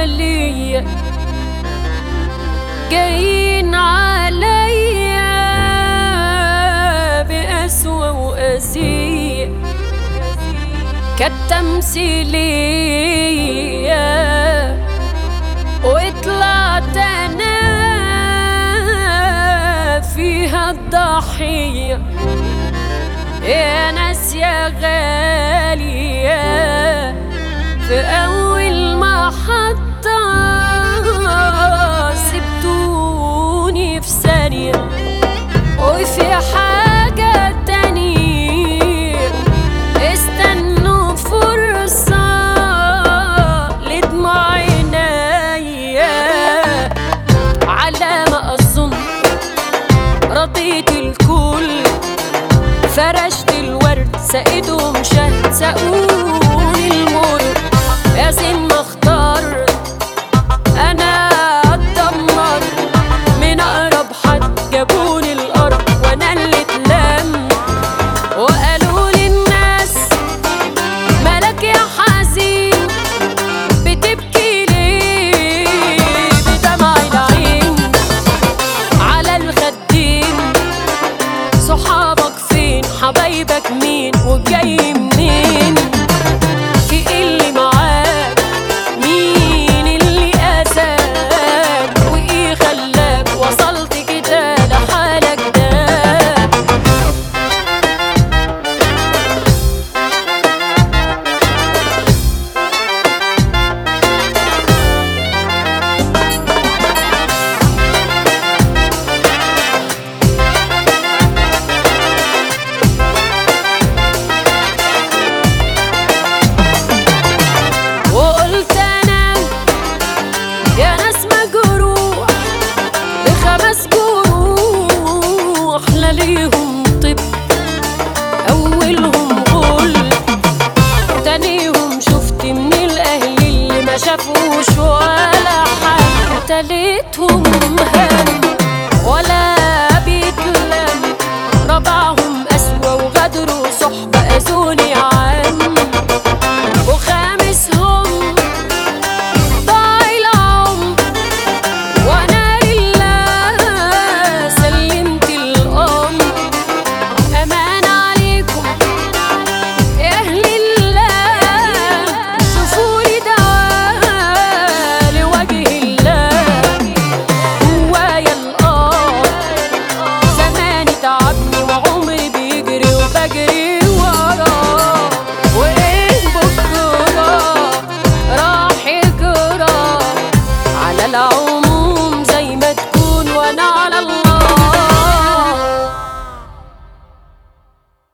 ليا جايين عليا بقسوة وأذية كانت تمثيلية وطلعت أنا فيها الضحية يا ناس يا غالية في أول محطة سبتوني في ثانية وفي حاجة تانية استنوا فرصة لدموع عينيا على ما أظن رضيت الكل فرشت الورد سقيتهم شهد سقوني المر يا زين ما اختار انا اتدمر من اقرب حد جابوني الارض وانا اللي اتلم وقالوا لي الناس مالك يا حزين بتبكي ليه بدمع العين على الخدين صحابك فين حبايبك مين وجاي منين في إيه اللي معاك مين اللي قاساك وايه خلاك وصلت كده لحالك ده وقلت انا يا ناس مجروح بخمس جروح لا ليهم طب اولهم غل تانيهم شفت من الاهل اللي ما شافوش ولا حاجه تالتهم هم ولا بيتلم ربعهم اسوى وغدروا صحبه اذوني